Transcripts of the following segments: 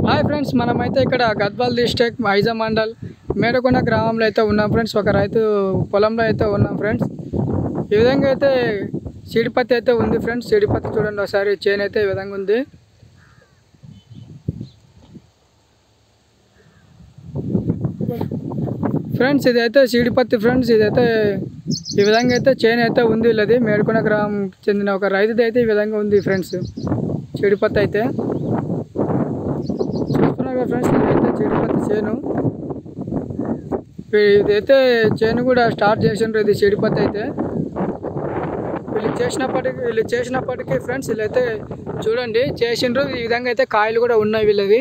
Hi friends మనమైతే ఇక్కడ Gadwal district మైజా మండల్ మేడకొండ గ్రామంలో అయితే ఉన్నాం ఫ్రెండ్స్ ఒక రైతు పొలంలో అయితే ఉన్నాం ఫ్రెండ్స్ ఈ విధంగా అయితే సిడిపత్తి అయితే ఉంది ఫ్రెండ్స్ సిడిపత్తి చూడండి ఒకసారి చేను అయితే ఈ విధంగా ఉంది ఫ్రెండ్స్ ఇదైతే సీడిపత్తి ఫ్రెండ్స్ ఇదైతే ఈ విధంగా అయితే చేను అయితే ఉంది వీళ్ళది మేడుకొండ గ్రామం చెందిన ఒక రైతుది అయితే ఈ విధంగా ఉంది ఫ్రెండ్స్ చెడిపత్తి అయితే చూస్తున్నారు కదా ఫ్రెండ్స్ ఇదైతే చెడిపత్తి చేను ఇదైతే చేను కూడా స్టార్ట్ చేసిండ్రు ఇది చెడిపత్తి అయితే వీళ్ళు చేసినప్పటికీ వీళ్ళు చేసినప్పటికీ ఫ్రెండ్స్ వీళ్ళైతే చూడండి చేసిండ్రు ఈ విధంగా అయితే కాయలు కూడా ఉన్నాయి వీళ్ళవి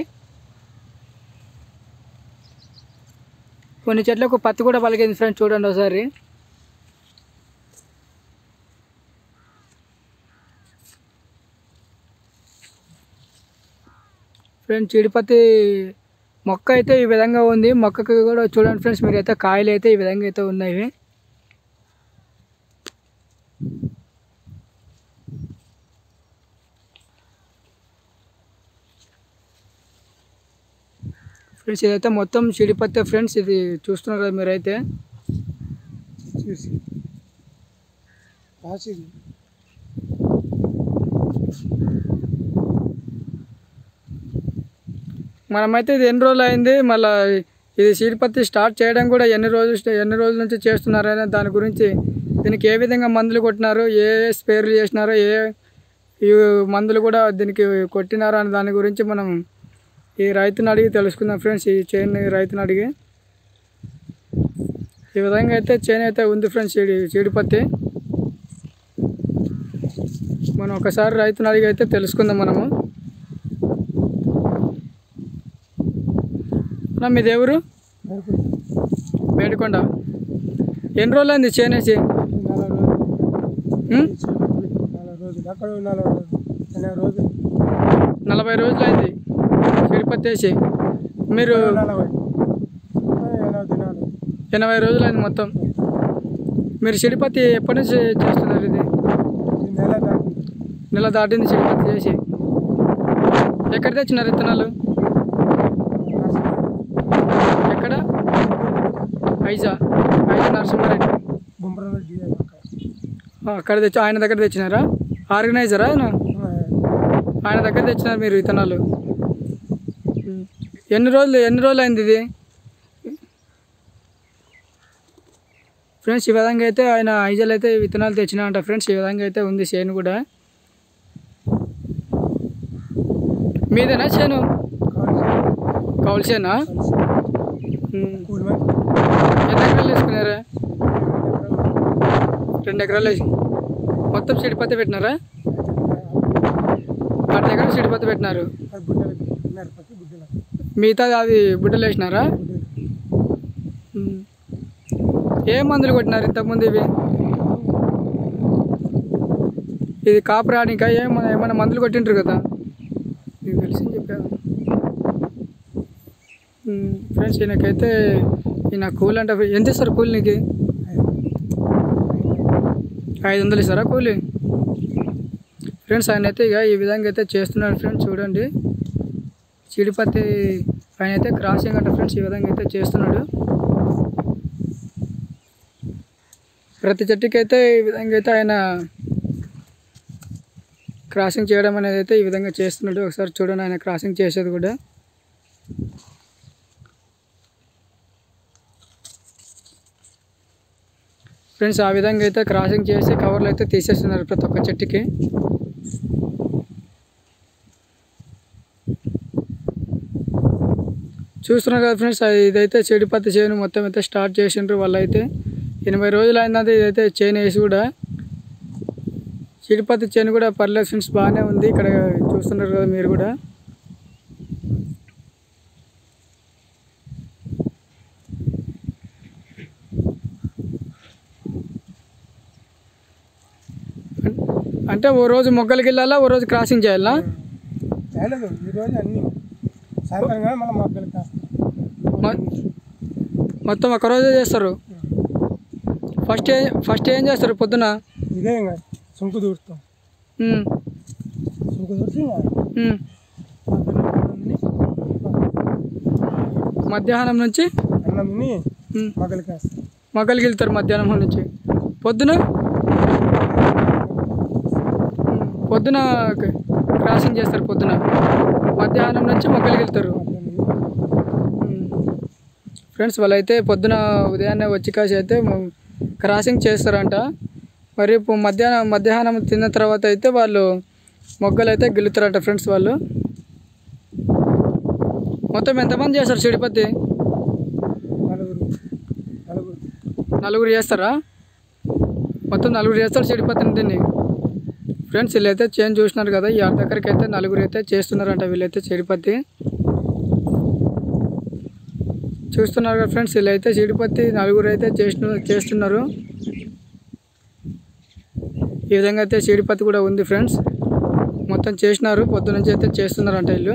కొన్ని చెట్లకు పత్తి కూడా పలికింది ఫ్రెండ్స్ చూడండి ఒకసారి ఫ్రెండ్స్ చీడిపత్తి మొక్క అయితే ఈ విధంగా ఉంది మొక్కకి కూడా చూడండి ఫ్రెండ్స్ మీరు అయితే కాయలు అయితే ఈ విధంగా అయితే ఉన్నాయి ఫ్రెండ్స్ ఇదైతే మొత్తం చిడిపత్తే ఫ్రెండ్స్ ఇది చూస్తున్నారు కదా మీరైతే చూసి రాసిది మనమైతే ఇది ఎన్ని రోజులు అయింది మళ్ళీ ఇది చీడిపత్తి స్టార్ట్ చేయడం కూడా ఎన్ని రోజులు ఎన్ని రోజుల నుంచి చేస్తున్నారనే దాని గురించి దీనికి ఏ విధంగా మందులు కొట్టినారు ఏ ఏ స్పేర్లు చేసినారో ఏ ఈ మందులు కూడా దీనికి కొట్టినారు అనే దాని గురించి మనం ఈ రైతుని అడిగి తెలుసుకుందాం ఫ్రెండ్స్ ఈ చైన్ రైతుని అడిగి ఈ విధంగా అయితే చైన్ అయితే ఉంది ఫ్రెండ్స్ చీడి చీడిపత్తి మనం ఒకసారి రైతుని అడిగి అయితే తెలుసుకుందాం మనము నా మీది ఎవరు మేడికొండ ఎన్ని రోజులు అయింది చేనేసి నలభై రోజులు నలభై రోజులు అక్కడ నలభై రోజులు ఎనభై రోజులు నలభై రోజులు అయింది చెడిపత్తి వేసి మీరు నలభై ఎనభై దినాలు ఎనభై రోజులు అయింది మొత్తం మీరు చెడిపత్తి ఎప్పటి నుంచి చేస్తున్నారు ఇది ఈ నెల దాటి నెల దాటింది చెడిపత్తి చేసి ఎక్కడ తెచ్చినారు విత్తనాలు ఎక్కడ ఐజా ఐజా నరసింహారెడ్డి బొమ్మరంలో డిఎం అక్కడ ఆ, అక్కడ తెచ్చి ఆయన దగ్గర తెచ్చినారా ఆర్గనైజరా ఆయన ఆయన దగ్గర తెచ్చినారు మీరు విత్తనాలు ఉమ్. ఎన్ని రోజులు ఎన్ని రోజులు అయింది ఇది ఫ్రెండ్స్ ఈ విధంగా అయితే ఆయన ఐజల్ అయితే విత్తనాలు తెచ్చినా అంట ఫ్రెండ్స్ ఈ విధంగా అయితే ఉంది చేను కూడా మీదేనా చేను కౌలు చేనా ఉమ్. కూలి మంది ఎన్ని ఎకరాలు వేసుకున్నారా రెండు ఎకరాలు వేసి మొత్తం చెడిపత్తి పెట్టినారా అర్ధ ఎకరం చెడిపత్తి పెట్టినారు అది బుడ్డలకి మిరపకి బుడ్డలకి మిగతా అది బుడ్డలు వేసినారా ఉమ్. ఏ మందులు కొట్టినారు ఇంతకుముందు ఇవి ఇది కాపు రానిక ఏమన్నా ఏమైనా మందులు కొట్టింటారు కదా నీకు తెలిసి చెప్పాను ఫ్రెండ్స్ ఈయనకైతే ఈయన కూలి అంటే ఎంత ఇస్తారు కూలి నీకు ఐదు వందలు ఇస్తారా కూలి ఫ్రెండ్స్ ఆయన అయితే ఇక ఈ విధంగా అయితే చేస్తున్నాడు ఫ్రెండ్స్ చూడండి చీడిపత్తి ఆయన అయితే క్రాసింగ్ అంట ఫ్రెండ్స్ ఈ విధంగా అయితే చేస్తున్నాడు ప్రతి చెట్టుకి అయితే ఈ విధంగా అయితే ఆయన క్రాసింగ్ చేయడం అనేది అయితే ఈ విధంగా చేస్తున్నాడు ఒకసారి చూడండి ఆయన క్రాసింగ్ చేసేది కూడా ఫ్రెండ్స్ ఆ విధంగా అయితే క్రాసింగ్ చేసి కవర్లు అయితే తీసేస్తున్నారు ప్రతి ఒక్క చెట్టుకి చూస్తున్నారు కదా ఫ్రెండ్స్ అది ఇదైతే చెడిపత్తి చేను మొత్తం అయితే స్టార్ట్ చేసిండ్రు వాళ్ళు అయితే ఎనభై రోజులు అయిందంటే ఇదైతే చేను వేసి కూడా చెడిపత్తి చేను కూడా పర్లేదు ఫ్రెండ్స్ బాగానే ఉంది ఇక్కడ చూస్తున్నారు కదా మీరు కూడా అం- అంటే ఓ రోజు మొగ్గలకి వెళ్ళాలా ఓ రోజు క్రాసింగ్ చేయాలా చేయలేదు ఈరోజు అన్ని సాయంత్రం కానీ మళ్ళీ మొక్కలకి కాస్తాం మొ- మొత్తం ఒక రోజే చేస్తారు ఫస్ట్ ఏ ఫస్ట్ ఏం చేస్తారు పొద్దున ఇదే ఇంకా సుంకు దూరుతాం ఉమ్, సుంకు దూర్చి ఇంకా ఉమ్, మధ్యలో మధ్యాహ్నం నుంచి అన్నం తిని ఉమ్, మొక్కలకి వేస్తాం మొక్కలకి వెళ్తారు మధ్యాహ్నం నుంచి పొద్దున ఉమ్, పొద్దున క్రాసింగ్ చేస్తారు పొద్దున మధ్యాహ్నం నుంచి మొక్కలకి వెళ్తారు ఫ్రెండ్స్ వాళ్ళైతే పొద్దున ఉదయాన్నే వచ్చి కాసి అయితే మ- క్రాసింగ్ చేస్తారంట మరి ఇప్పుడు మధ్యాహ్నం మధ్యాహ్నం తిన్న తర్వాత అయితే వాళ్ళు మొగ్గలు అయితే గెలుతారంట ఫ్రెండ్స్ వాళ్ళు మొత్తం ఎంతమంది చేస్తారు చెడిపత్తి నలుగురు నలుగురు నలుగురు చేస్తారా మొత్తం నలుగురు చేస్తారు చెడిపత్తిని దీన్ని ఫ్రెండ్స్ వీళ్ళైతే చేంజ్ చూసినారు కదా ఈ ఆడ దగ్గరికి అయితే నలుగురు అయితే చేస్తున్నారంట వీళ్ళైతే చెడిపత్తి చూస్తున్నారు కదా ఫ్రెండ్స్ వీళ్ళైతే చెడిపత్తి నలుగురు అయితే చేసిన చేస్తున్నారు ఈ విధంగా అయితే చెడిపత్తి కూడా ఉంది ఫ్రెండ్స్ మొత్తం చేసినారు పొద్దు నుంచి అయితే చేస్తున్నారంట వీళ్ళు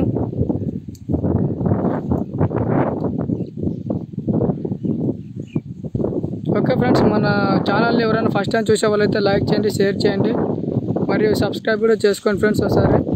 ఓకే ఫ్రెండ్స్ మన ఛానల్ని ఎవరైనా ఫస్ట్ టైం చూసే వాళ్ళైతే లైక్ చేయండి షేర్ చేయండి మరియు సబ్స్క్రైబ్ కూడా చేసుకోండి ఫ్రెండ్స్ ఒకసారి